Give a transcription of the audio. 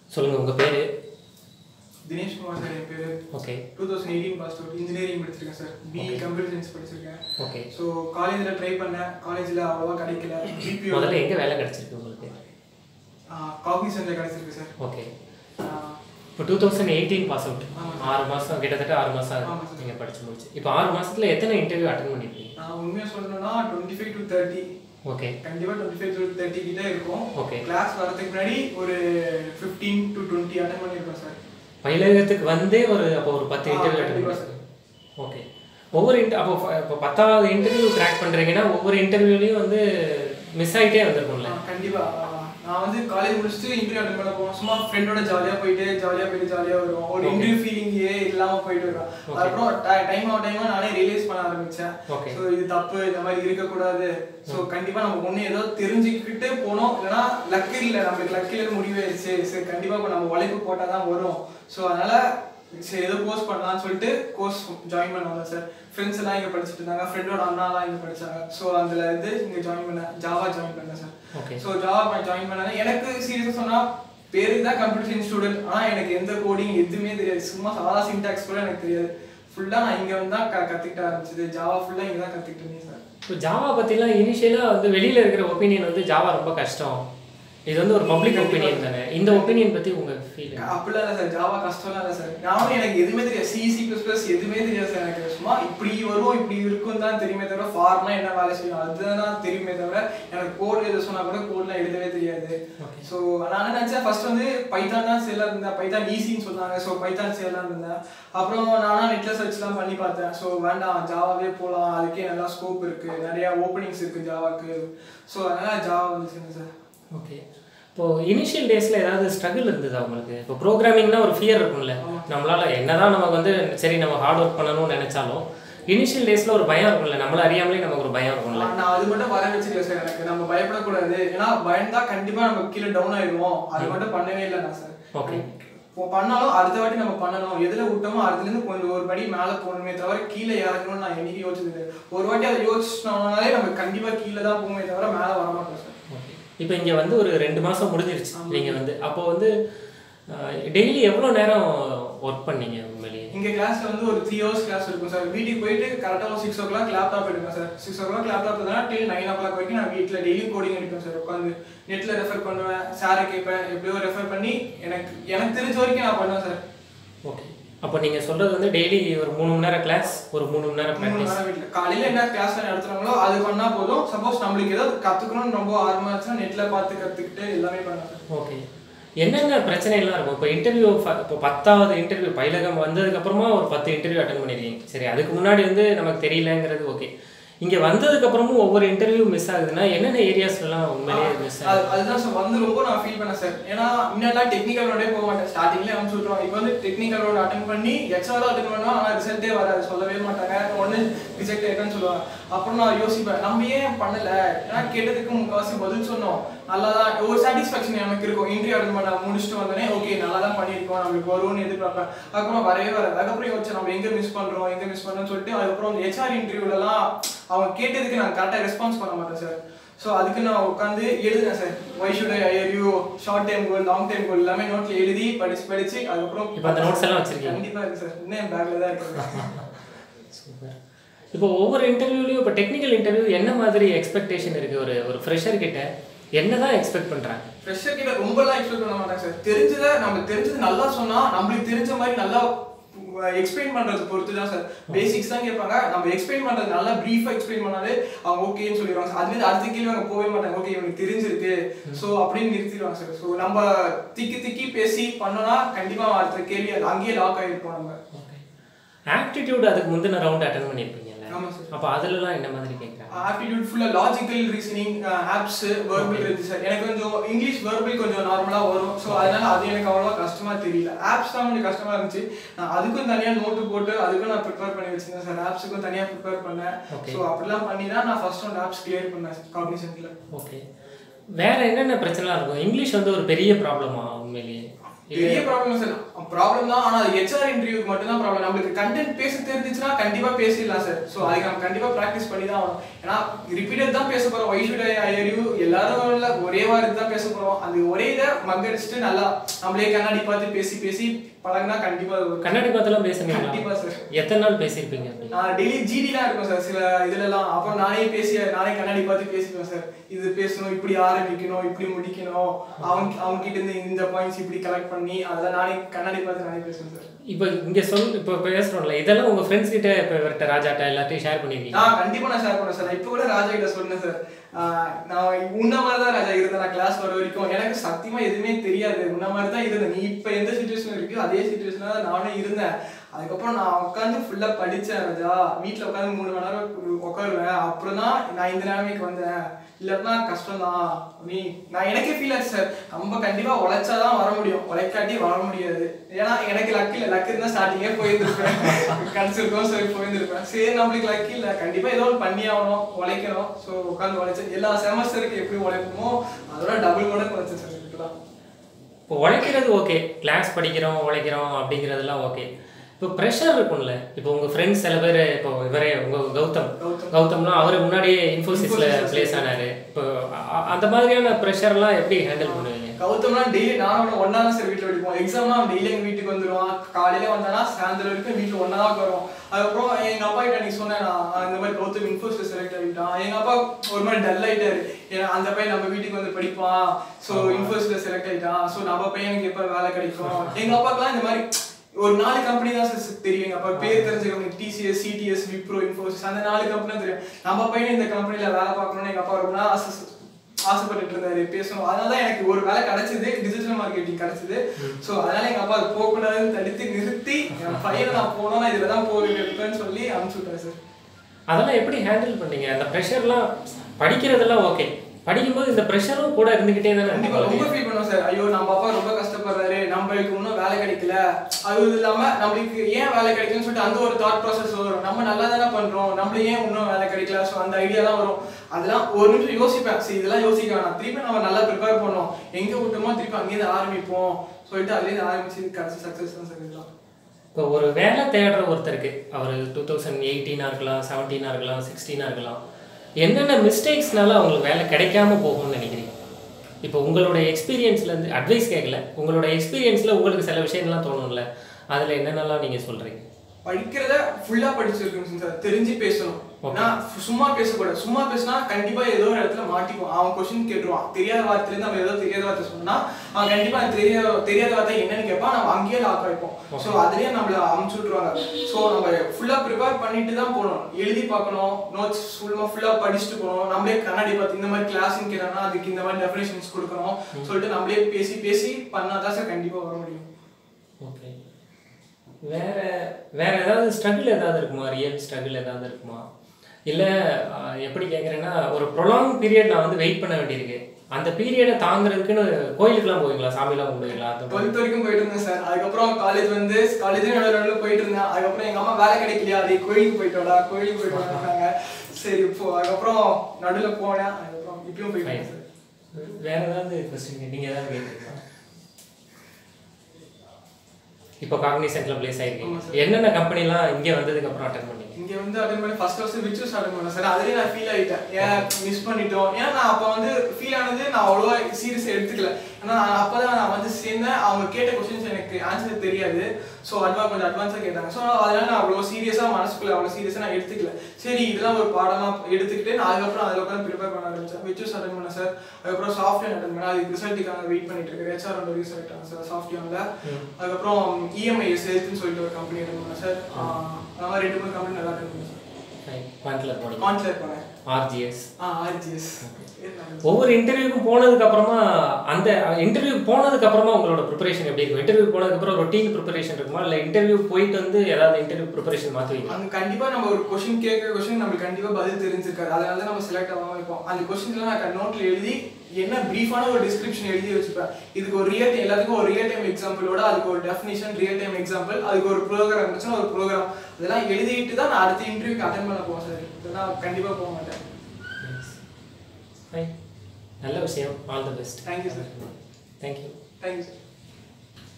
சொல்லுங்கள் உங்கள் பேர் தினேஷ் குமார் சார் என் பேர் okay two thousand eighteen pass out engineering படிச்சிருக்கேன் சார் பிஇ கம்ப்யூட்டர் சயின்ஸ் படிச்சிருக்கேன் ஓகே ஸோ காலேஜில் ட்ரை பண்ணேன் காலேஜில் அவ்வளோவா கிடைக்கல பிபிஓ முதல்ல எங்கே வேலை கிடச்சிருக்கு உங்களுக்கு காக்னிசனில் கிடைச்சிருக்கு சார் ஓகே ஆஹ் இப்போ two thousand eighteen pass out ஆமா. ஆறு மாதம் கிட்டத்தட்ட ஆறு மாதம் ஆமா சார். நீங்கள் படிச்சு முடிச்சு இப்போ ஆறு மாசத்துல எத்தனை இன்டர்வியூ அட்டன் பண்ணிருக்கீங்க நான் உண்மையாக சொல்லணும்னா twenty five to thirty okay கண்டிப்பாக டுவெண்ட்டி ஃபைவ் டு தேர்ட்டி கிட்ட இருக்கும் Okay. கிளாஸ் வரதுக்கு முன்னாடி ஒரு ஃபிஃப்டீன் டு டுவெண்ட்டி அட்டன் பண்ணியிருக்கோம் சார் பயிலகத்துக்கு வந்தே ஒரு அப்போ ஒரு பத்து ஆ, இன்டர்வியூ அட்டன் கண்டிப்பா பண்ணிருக்கீங்க ஓகே ஒவ்வொரு இன்டர் அப்போ ஃப- இப்போ பத்தாவது இன்டர்வியூ கிராக் பண்ணுறீங்கன்னா ஒவ்வொரு இன்டர்வியூலையும் வந்து மிஸ் ஆகிட்டே வந்திருக்கும்ல ஆ, கண்டிப்பா ஆ, நான் வந்து காலேஜ் முடிச்சுட்டு இன்டர்வியூ அட்டன் பண்ண போவோம் சும்மா ஃப்ரெண்டோட ஜாலியா போயிட்டு ஜாலியா போயிட்டு ஜாலியா வருவோம் ஒரு Okay. இன்டர்வியூ ஃபீலிங்கே இல்லாம போயிட்டு வரும் Okay. அதுக்கப்புறம் டைம் ஆஃப் டைமா நானே ரியலைஸ் பண்ண ஆரம்பிச்சேன் Okay. ஸோ இது தப்பு இந்த மாதிரி இருக்கக்கூடாது ஸோ கண்டிப்பா நம்ம ஒண்ணு ஏதோ தெரிஞ்சுக்கிட்டு போனோம் இல்லைன்னா லக்கு இல்லை நம்மளுக்கு லக்கில முடிவாயிருச்சு சரி கண்டிப்பா இப்போ நம்ம உழைப்பு போட்டால் தான் வரும் ஸோ அதனால சரி ஏதோ கோர்ஸ் பண்ணலாம்னு சொல்லிட்டு கோர்ஸ் ஜாயின் பண்ண வந்தேன் சார் ஃப்ரெண்ட்ஸ் எல்லாம் இங்கே படிச்சுட்டு இருந்தாங்க ஃப்ரெண்டோட அண்ணாலாம் இங்கே படிச்சாங்க ஸோ அதுல இருந்து இங்கே ஜாயின் பண்ணேன் ஜாவா ஜாயின் பண்ணேன் sir okay so Java join பண்ணேன் எனக்கு சீரியஸாக சொன்னா பேருக்கு தான் கம்ப்யூட்டர் சயின்ஸ் ஸ்டூடெண்ட் ஆனால் எனக்கு எந்த கோடிங் எதுவுமே தெரியாது சும்மா சாதா சின்டாக்ஸ் கூட எனக்கு தெரியாது ஃபுல்லாக நான் இங்கே வந்து தான் க கற்றுக்கிட்ட ஆரம்பிச்சது ஜாவா ஃபுல்லாக இங்கே தான் கற்றுக்கிட்டேன் சார் இப்போ ஜாவா பற்றிலாம் இனிஷியலாக வந்து வெளியில் இருக்கிற ஒப்பீனியன் வந்து ஜாவா ரொம்ப கஷ்டம் இது வந்து ஒரு பப்ளிக் ஒப்பீனியன் தானே இந்த ஒப்பீனியன் பற்றி உங்கள் ஃபீல் அப்படிலாம் இல்லை சார் ஜாவா கஷ்டம்லாம் இல்லை சார் நானும் எனக்கு எதுவுமே தெரியாது சி சி ப்ளஸ் ப்ளஸ் எதுவுமே தெரியாது சார் எனக்கு சும்மா இப்படி வரும் இப்படி இருக்கும் தான் தெரியுமே தவிர ஃபார்ம்னா என்ன வேலை செய்யும் அதுதான் தெரியுமே தவிர எனக்கு கோட் எழுத சொன்னா கூட கோட்லாம் எழுதவே தெரியாது Okay. ஸோ நான் என்ன நினச்சேன் ஃபர்ஸ்ட் வந்து பைத்தான் தான் சேலாக இருந்தேன் பைத்தான் ஈஸின்னு சொன்னாங்க ஸோ பைத்தான் சேலாக இருந்தேன் அப்புறம் நானா நெட்டில் சர்ச்லாம் பண்ணி பார்த்தேன் ஸோ வேண்டாம் ஜாவாவே போகலாம் அதுக்கே நல்லா ஸ்கோப் இருக்கு நிறைய ஓப்பனிங்ஸ் இருக்கு ஜாவாக்கு ஸோ அதனால ஜாவா வந்துச்சுங்க சார் ஓகே இப்போ இனிஷியல் டேஸில் ஏதாவது ஸ்ட்ரகிள் இருந்ததா உங்களுக்கு இப்போ ப்ரோக்ராமிங்னா ஒரு ஃபியர் இருக்கும்ல நம்மளால என்னதான் நமக்கு வந்து சரி நம்ம ஹார்ட் ஒர்க் பண்ணணும்னு நினைச்சாலும் இனிஷியல் டேஸில் ஒரு பயம் இருக்கும்ல நம்மள அறியாமலே நமக்கு ஒரு பயம் இருக்கும்ல நான் அது மட்டும் வர வச்சுக்கல சார் எனக்கு நம்ம பயப்படக்கூடாது ஏன்னா பயந்தா கண்டிப்பா நம்ம கீழே டவுன் ஆயிடுவோம் அது மட்டும் பண்ணவே இல்லை நான் சார் Okay. இப்போ பண்ணாலும் அடுத்த வாட்டி நம்ம பண்ணணும் எதுல விட்டோமோ அதுல இருந்து கொஞ்சம் ஒரு படி மேல போகணுமே தவிர கீழே இறங்கணும்னு நான் என்னைக்கு யோசிச்சது இல்லை. ஒரு வாட்டி அதை யோசிச்சோம்னாலே நம்ம கண்டிப்பா கீழே தான் போகுமே தவிர மேல வர மாட்டோம் சார் ஓகே இப்போ இங்கே வந்து ஒரு ரெண்டு மாதம் முடிஞ்சிருச்சு நீங்கள் வந்து அப்போ வந்து டெய்லி எவ்வளோ நேரம் ஒர்க் பண்ணீங்க உண்மையிலேயே இங்க கிளாஸ்ல வந்து ஒரு த்ரீ ஹவர்ஸ் கிளாஸ் இருக்கும் சார் வீட்டுக்கு போயிட்டு கரெக்டாக ஒரு சிக்ஸ் ஓ கிளாக் லேப்டாப் எடுப்பேன் sir six o'clock laptop இருந்தா டில் நைன் ஓ கிளாக் வரைக்கும் நான் வீட்டில் டெய்லி கோடிங் எடுப்பேன் சார் உட்காந்து நெட்ல ரெஃபர் பண்ணுவேன் சாரை கேட்பேன் எப்படியோ ரெஃபர் பண்ணி எனக்கு எனக்கு தெரிஞ்ச வரைக்கும் நான் பண்ணுவேன் சார் ஓகே அப்போ நீங்கள் சொல்கிறது வந்து டெய்லி ஒரு மூணு மணி நேரம் கிளாஸ் ஒரு மூணு மணி நேரம் மூணு ப்ராக்டிஸ் நேரம் வீட்டில் காலையில என்ன கிளாஸ் நடத்துறாங்களோ அது பண்ணா போதும் சப்போஸ் நம்மளுக்கு ஏதாவது கத்துக்கணும்னு ரொம்ப ஆர்வமா இருந்துச்சுன்னா நெட்ல பார்த்து கத்துக்கிட்டு எல்லாமே பண்ணலாம் சார் ஓகே என்னென்ன பிரச்சனைலாம் இருக்கும் இப்போ இன்டர்வியூ இப்போ பத்தாவது இன்டர்வியூ பயிலகம் வந்ததுக்கப்புறமா ஒரு பத்து இன்டர்வியூ அட்டன் பண்ணியிருக்கீங்க சரி அதுக்கு முன்னாடி வந்து நமக்கு தெரியலங்கிறது ஓகே இங்கே வந்ததுக்கப்புறமும் ஒவ்வொரு இன்டர்வியூ மிஸ் ஆகுதுன்னா என்னென்ன ஏரியாஸ்லாம் உண்மையிலேயே மிஸ் ஆகுது அது- அதுதான் சார் வந்து ரொம்ப நான் ஃபீல் பண்ணேன் சார் ஏன்னா முன்னாடிலாம் டெக்னிக்கல் ரவுண்டே போக மாட்டேன் ஸ்டார்டிங்லேயே அவங்க சொல்லுவாங்க இப்போ வந்து டெக்னிக்கல் ரவுண்ட் அட்டன் பண்ணி ஹெச்ஆர் அட்டன் பண்ணா ஆனால் ரிசல்ட்டே வராது சொல்லவே மாட்டாங்க ஒன்று ரிஜெக்ட் ஆயிட்டேன்னு சொல்லுவாங்க அப்புறம் நான் யோசிப்பேன் நம்ம ஏன் பண்ணல ஏன்னா கேட்டதுக்கு முக்கால்வாசி பதில் சொன்னோம் நல்லா தான் ஒரு சாட்டிஸ்ஃபேக்ஷன் எனக்கு இருக்கும் இன்டர்வியூ அட்டன் பண்ண முடிச்சுட்டு வந்தோடனே ஓகே நல்லா தான் பண்ணியிருக்கோம் நம்மளுக்கு வரும்னு எதிர்பார்ப்பேன் அதுக்கப்புறம் வரவே வராது அதுக்கப்புறம் யோசிச்சு நம்ம எங்கே மிஸ் பண்ணுறோம் எங்கே மிஸ் பண்ணோம்னு சொல்லிட்டு அதுக்கப்புறம் ஹெச்ஆர் இன்டர்வியூலலாம் அவங்க கேட்டதுக்கு நான் கரெக்டாக ரெஸ்பான்ஸ் பண்ண மாட்டேன் சார் ஸோ அதுக்கு நான் உட்காந்து எழுதுனேன் sir why should I hire you short time goal long time goal எல்லாமே நோட்ல எழுதி படிச்சு படிச்சு அதுக்கப்புறம் இப்போ அந்த notes எல்லாம் வச்சிருக்கீங்க? கண்டிப்பா இருக்கு சார் இன்னும் என் பேக்ல தான் இருக்கு சூப்பர் இப்போ ஒவ்வொரு இன்டர்வியூலையும் இப்போ டெக்னிக்கல் இன்டர்வியூ என்ன மாதிரி எக்ஸ்பெக்டேஷன் இருக்குது ஒரு ஒரு ஃப்ரெஷர் கிட்ட என்ன தான் எக்ஸ்பெக்ட் பண்ணுறாங்க ஃப்ரெஷர் கிட்ட ரொம்பலாம் எக்ஸ்பெக்ட் பண்ண மாட்டாங்க சார் தெரிஞ்சதை நம்ம தெரிஞ்சது நல்லா சொன்னா நம்மளுக்கு தெரிஞ்ச மாதிரி நல்லா எக்ஸ்பிளைன் பண்றது பொறுத்து தான் சார் பேசிக்ஸ் தான் கேட்பாங்க நம்ம எக்ஸ்பிளைன் பண்றது நல்லா பிரீஃபா எக்ஸ்பிளைன் பண்ணாலே அவங்க ஓகேன்னு சொல்லிடுவாங்க சார் அதுலேருந்து அடுத்த கேள்வி அவங்க போகவே மாட்டாங்க ஓகே இவனுக்கு தெரிஞ்சிருக்கு ஸோ அப்படின்னு நிறுத்திடுவாங்க சார் ஸோ நம்ம திக்கி திக்கி பேசி பண்ணோம்னா கண்டிப்பா அடுத்த கேள்வி அது அங்கேயே லாக் ஆகிருப்போம் நம்ம ஓகே ஆப்டிடியூட் அதுக்கு முந்தின ரவுண்ட் அட்டன் பண்ணியிருப்பீங்கல்ல ஆமா சார் அப்போ அதுலலாம் என்ன மாதிரி கேட்குறாங்க ஆப்டிடியூட் ஃபுல்லாக லாஜிக்கல் ரீசனிங் ஆப்ஸ் வெர்பல் இருந்துச்சு சார் எனக்கு கொஞ்சம் இங்கிலீஷ் வெர்பல் கொஞ்சம் நார்மலாக வரும் ஸோ அதனால அது எனக்கு அவ்வளோவா கஷ்டமா தெரியல ஆப்ஸ் தான் கொஞ்சம் கஷ்டமா இருந்துச்சு நான் அதுக்கும் தனியாக நோட்டு போட்டு அதுக்கும் நான் ப்ரிப்பேர் பண்ணி வச்சிருந்தேன் சார் ஆப்ஸுக்கும் தனியாக ப்ரிப்பேர் பண்ணேன் Okay. ஸோ அப்படிலாம் பண்ணி தான் நான் ஃபர்ஸ்ட் ஒன் ஆப்ஸ் கிளியர் பண்ணேன் காம்பினேஷனில் ஓகே வேற என்னென்ன பிரச்சனைலாம் இருக்கும் இங்கிலீஷ் வந்து ஒரு பெரிய ப்ராப்ளமா உண்மையிலேயே பெரிய ப்ராப்ளம் சார் ப்ராப்ளம் தான் ஆனா அது ஹெச்ஆர் இன்டர்வியூக்கு மட்டும் தான் ப்ராப்ளம் நம்மளுக்கு கண்டென்ட் பேச தெரிஞ்சுச்சுன்னா கண்டிப்பா பேசிடலாம் சார் ஸோ அதுக்கு நம்ம கண்டிப்பா ப்ராக்டிஸ் பண்ணி தான் ஆகணும் ஏன்னா ரிப்பீட்டட் தான் பேச போறோம் ஒய் ஷுட் ஐ யூ எல்லாரும் இல்ல ஒரே வாரத்துக்கு தான் பேச போறோம் அது ஒரே இதை மக்கடிச்சுட்டு நல்லா நம்மளே கண்ணாடி பார்த்து பேசி பேசி பழகினா கண்டிப்பா அது வரும். கண்ணாடி பார்த்தெல்லாம் பேசுனீங்களா கண்டிப்பா சார் எத்தனை நாள் பேசியிருப்பீங்க அப்படி நான் டெய்லி ஜிடிலாம் இருக்கும் சார் சில இதுலலாம் அப்புறம் நானே பேசி நானே கண்ணாடி பார்த்து பேசிக்குவேன் சார் இது பேசணும் இப்படி ஆரம்பிக்கணும் இப்படி முடிக்கணும் அவங்க அவங்க கிட்ட இருந்து இந்த பாயிண்ட்ஸ் இப்படி கலெக்ட் பண்ணி அதெல்லாம் நானே கண்ணாடி பார்த்து நானே பேசுவேன் சார் இப்போ இங்க சொல் இப்போ பேசுறோம்ல இதெல்லாம் உங்க ஃப்ரெண்ட்ஸ் கிட்ட இப்போ இவர்கிட்ட ராஜாட்ட எல்லாத்தையும் ஷேர் பண்ணிருக்கீங்க நான் கண்டிப்பா நான் ஷேர் பண்ணேன் சார் நான் இப்போ கூட ராஜா கிட்ட சொன்னேன் சார் ஆஹ் நான் உன்ன மாதிரி தான் ராஜா இருந்தேன் நான் கிளாஸ் வர வரைக்கும் எனக்கு சத்தியமா எதுவுமே தெரியாது உன்ன மாதிரி தான் இருந்தேன் நீ இப்போ எந்த சுச்சுவேஷன் இருக்கோ அதே சுச்சுவேஷன்ல தான் நானும் இருந்தேன் அதுக்கப்புறம் நான் உட்காந்து ஃபுல்லா படிச்சேன் ராஜா வீட்ல உட்காந்து மூணு மணி நேரம் உட்காருவேன் அப்புறம் தான் நான் இந்த நிலைமைக்கு வந்தேன் இல்லைன்னா கஷ்டம் தான் நீ நான் எனக்கே ஃபீல் ஆச்சு சார் நம்ம கண்டிப்பா உழைச்சாதான் வர முடியும் உழைக்காட்டி வர முடியாது ஏன்னா எனக்கு லக் இல்லை லக் இருந்தா ஸ்டார்டிங்கே போயிருந்திருப்பேன் கிடைச்சிருக்கோம் சரி போயிருந்திருப்பேன் சரி நம்மளுக்கு லக் இல்லை கண்டிப்பா ஏதோ ஒன்று பண்ணி ஆகணும் உழைக்கணும் ஸோ உட்காந்து உழைச்சு எல்லா செமஸ்டருக்கு எப்படி உழைப்போமோ அதோட டபுள் மடங்கு உழைச்சேன் சார் இதுக்கெல்லாம் இப்போ உழைக்கிறது ஓகே கிளாஸ் படிக்கிறோம் உழைக்கிறோம் அப்படிங்கிறதெல்லாம் ஓகே இப்போ ப்ரெஷர் இருக்கும்ல இப்போ உங்க ஃப்ரெண்ட்ஸ் சில பேர் இப்போ இவரே உங்க கௌதம் கௌதம். கௌதம்லாம் அவர் முன்னாடியே இன்ஃபோசிஸ்ல Infosys பிளேஸ் ஆனாரு இப்போ அ- அந்த மாதிரியான ப்ரெஷர்லாம் எப்படி ஹேண்டில் பண்ணுவீங்க கௌதம்லாம் டெய்லி நானும் ஒன்னா தான் சார் வீட்டில் படிப்போம் எக்ஸாம்லாம் டெய்லி எங்கள் வீட்டுக்கு வந்துடுவான் காலையில வந்தானா சாயந்தரம் வரைக்கும் வீட்டில் ஒன்றா தான் வரும் அதுக்கப்புறம் எங்க அப்பா கிட்ட நீ சொன்னேன் நான் இந்த மாதிரி கௌதம் இன்ஃபோசிஸ் செலக்ட் ஆகிட்டான் எங்க அப்பா ஒரு மாதிரி டல் ஆயிட்டாரு ஏன்னா அந்த பையன் நம்ம வீட்டுக்கு வந்து படிப்பான் ஸோ இன்ஃபோசிஸ்ல செலக்ட் ஆயிட்டான் ஸோ நம்ம பையனுக்கு எப்போ வேலை கிடைக்கும் எங்க அப்பாக்கெல்லாம் இந்த மாதிரி ஒரு நாலு கம்பெனி தான் சார் தெரியும் எங்க அப்பா பேர் தெரிஞ்ச கம்பெனி டிசிஎஸ் சிடிஎஸ் விப்ரோ இன்ஃபோசிஸ் அந்த நாலு கம்பெனி தான் தெரியும் நம்ம பையன் இந்த கம்பெனில வேலை பார்க்கணும்னு எங்க அப்பா ரொம்ப நாள் ஆசை ஆசைப்பட்டுட்டு இருந்தாரு பேசணும் அதனால தான் எனக்கு ஒரு வேலை கிடைச்சது டிஜிட்டல் மார்க்கெட்டிங் கிடைச்சது ஸோ அதனால எங்க அப்பா அது போகக்கூடாதுன்னு தடுத்து நிறுத்தி என் பையனை நான் போனா நான் இதுல தான் போகிறேன்னு சொல்லி அனுப்பிச்சு விட்டாரு சார் அதெல்லாம் எப்படி ஹேண்டில் பண்ணீங்க அந்த ப்ரெஷர்லாம் படிக்கிறதெல்லாம் ஓகே படிக்கும்போது இந்த ப்ரெஷரும் கூட இருந்துகிட்டே தானே கண்டிப்பா ரொம்ப ஃபீல் பண்ணுவோம் சார் ஐயோ நம்ம அப்பா ரொம்ப கஷ்டப்படுறாரு நம்மளுக்கு இன்னும் வேலை கிடைக்கல அது இல்லாம நம்மளுக்கு ஏன் வேலை கிடைக்கும்னு சொல்லிட்டு அந்த ஒரு தாட் ப்ராசஸ் வரும் நம்ம நல்லா தானே பண்றோம் நம்மளுக்கு ஏன் இன்னும் வேலை கிடைக்கல ஸோ அந்த ஐடியா தான் வரும் அதெல்லாம் ஒரு நிமிஷம் யோசிப்பேன் சரி இதெல்லாம் யோசிக்க வேணாம் திருப்பி நம்ம நல்லா ப்ரிப்பேர் பண்ணோம் எங்க விட்டோமோ திருப்பி அங்கேயிருந்து ஆரம்பிப்போம் சொல்லிட்டு அதுலேருந்து ஆரம்பிச்சு கடைசி சக்ஸஸ் தான் சார் இதெல்லாம் இப்போ ஒரு வேலை தேடுற ஒருத்தருக்கு அவர் டூ தௌசண்ட் எயிட்டீனாக இருக்கலாம் செவன்டீனாக இருக்கலாம் சிக்ஸ்டீனாக இருக்கலாம் என்னென்ன மிஸ்டேக்ஸ்னால அவங்களுக்கு வேலை கிடைக்காம போகும்னு நினைக்கிறீங்க இப்போ உங்களோட எக்ஸ்பீரியன்ஸ்லேருந்து அட்வைஸ் கேட்கல உங்களோட எக்ஸ்பீரியன்ஸில் உங்களுக்கு சில விஷயம்லாம் தோணும்ல அதில் என்னென்னலாம் நீங்கள் சொல்கிறீங்க படிக்கிறத ஃபுல்லா படிச்சிருக்கணும் சார் தெரிஞ்சு பேசணும் நான் சும்மா பேசக்கூடாது சும்மா பேசினா கண்டிப்பா ஏதோ ஒரு இடத்துல மாட்டிக்குவான் அவன் கொஸ்டின் கேட்டுருவான் தெரியாத வார்த்தையில இருந்து நம்ம ஏதோ தெரியாத வார்த்தை சொன்னா அவன் கண்டிப்பா எனக்கு தெரியாத தெரியாத வார்த்தை என்னன்னு கேட்பான் நம்ம அங்கேயே லாக் ஆயிப்போம் ஸோ அதுலயே நம்மள அமுச்சு விட்டுருவாங்க ஸோ நம்ம ஃபுல்லா ப்ரிப்பேர் பண்ணிட்டு தான் போகணும் எழுதி பார்க்கணும் நோட்ஸ் ஃபுல்லா ஃபுல்லா படிச்சுட்டு போகணும் நம்மளே கண்ணாடி பார்த்து இந்த மாதிரி கிளாஸ்ன்னு கேட்டாங்கன்னா அதுக்கு இந்த மாதிரி டெஃபினேஷன்ஸ் கொடுக்கணும் சொல்லிட்டு நம்மளே பேசி பேசி பண்ணாதான் சார் கண்டிப்பா வர முடியும் ஓகே வேற வேற ஏதாவது ஸ்ட்ரகிள் ஏதாவது இருக்குமா ரியல் ஸ்ட்ரகிள் ஏதாவது இருக்குமா இல்லை எப்படி கேட்குறேன்னா ஒரு ப்ரொலாங் பீரியட் நான் வந்து வெயிட் பண்ண வேண்டியிருக்கு அந்த பீரியடை தாங்குறதுக்குன்னு கோயிலுக்குலாம் போவீங்களா சாமிலாம் கும்பிடுவீங்களா அந்த மாதிரி டுவெல்த் வரைக்கும் போயிட்டு இருந்தேன் சார் அதுக்கப்புறம் காலேஜ் வந்து காலேஜ் நடுவில் நடுவில் போயிட்டு இருந்தேன் அதுக்கப்புறம் எங்க அம்மா வேலை கிடைக்கலையா அதே கோயிலுக்கு போயிட்டு வாடா கோயிலுக்கு போயிட்டு வந்தாங்க சரி இப்போ அதுக்கப்புறம் நடுவில் போனேன் அதுக்கப்புறம் இப்பயும் போயிட்டு இருக்கேன் சார் வேற ஏதாவது கொஸ்டின் நீங்க ஏதாவது கேட்குறீங்களா இப்போ காக்னிசென்ட்ல பிளேஸ் ஆமா ஆயிருக்கீங்க என்னென்ன கம்பெனிலாம் இங்கே வந்ததுக்கு அப்புறம் அட்டன் பண்ணீங்க இங்க வந்து அட்டன் பண்ணி ஃபர்ஸ்ட் ஃபர்ஸ்ட் விச்சு ஸ்டார்ட் பண்ணேன் சார் அதுலயே நான் ஃபீல் ஆயிட்டேன் ஏன் மிஸ் பண்ணிட்டோம் ஏன்னா நான் அப்போ வந்து ஃபீல் ஆனது நான் அவ்வளோவா சீரியஸ் எடுத்துக்கல ஏன்னா நான் அப்பதான் நான் வந்து சேர்ந்தேன் அவங்க கேட்ட கொஸ்டின்ஸ் எனக்கு ஆன்சர் தெரியாது ஸோ அட்வா கொஞ்சம் அட்வான்ஸாக கேட்டாங்க ஸோ அதனால நான் அவ்வளோ சீரியஸாக மனசுக்குள்ள அவ்வளோ சீரியஸாக நான் எடுத்துக்கல சரி இதெல்லாம் ஒரு பாடமா எடுத்துக்கிட்டு நான் அதுக்கப்புறம் அதில் உட்காந்து ப்ரிப்பேர் பண்ண ஆரம்பிச்சேன் விச்சூஸ் அட்டன் பண்ணேன் சார் அதுக்கப்புறம் சாஃப்ட்வேர் அட்டன் பண்ணேன் அதுக்கு ரிசல்ட்டுக்காக வெயிட் பண்ணிட்டு இருக்கேன் ஹெச்ஆர் வந்து ரிசல்ட் ஆகும் சார் சாஃப்ட்வேர்ல அதுக்கப்புறம் இஎம்ஐஎஸ் ஹெல்த்னு சொல்லிட்டு ஒரு கம்பெனி அட்டன் பண்ணேன் சார் அந்த மாதிரி ரெண்டு மூணு கம்பெனி நல்லா அட்டன் பண்ணேன் சார் பாயிண்ட்ல போனீங்க கான்செப்ட் பண்ணேன் ஆர்ஜிஎஸ் ஆ ஆர்ஜிஎஸ் ஒவ்வொரு இன்டர்வியூக்கும் போனதுக்கு அப்புறமா அந்த இன்டர்வியூ போனதுக்கு அப்புறமா உங்களோட ப்ரிப்பரேஷன் எப்படி இருக்கும் இன்டர்வியூ போனதுக்கு அப்புறம் ரொட்டீன் ப்ரிப்பரேஷன் இருக்குமா இல்லை இன்டர்வியூ போயிட்டு வந்து ஏதாவது இன்டர்வியூ ப்ரிப்பரேஷன் மாற்றுவீங்க அங்க கண்டிப்பா நம்ம ஒரு கொஸ்டின் கேட்குற கொஸ்டின் நம்மளுக்கு கண்டிப்பா பதில் தெரிஞ்சிருக்காது அதனால தான் நம்ம செலக்ட் ஆகாம இருப்போம் அந்த கொஸ்டின்லாம் நான் நோட்ல எழுதி என்ன பிரீஃபான ஒரு டிஸ்கிரிப்ஷன் எழுதி வச்சுப்பேன் இதுக்கு ஒரு ரியல் டைம் எல்லாத்துக்கும் ஒரு ரியல் டைம் எக்ஸாம்பிளோட அதுக்கு ஒரு டெஃபினிஷன் ரியல் டைம் எக்ஸாம்பிள் அதுக்கு ஒரு ப்ரோக்ராம் இருந்துச்சுன்னா ஒரு ப்ரோக்ராம் அதெல்லாம் எழுதிட்டு தான் நான் அடுத்த இன்டர்வியூக்கு அட்டன் பண்ண போவேன் சார் இதெல்லாம் கண்டிப்பா போக மாட்டேன் ஃபைன் நல்ல விஷயம் all the best Thank you, sir. Thank you thank you sir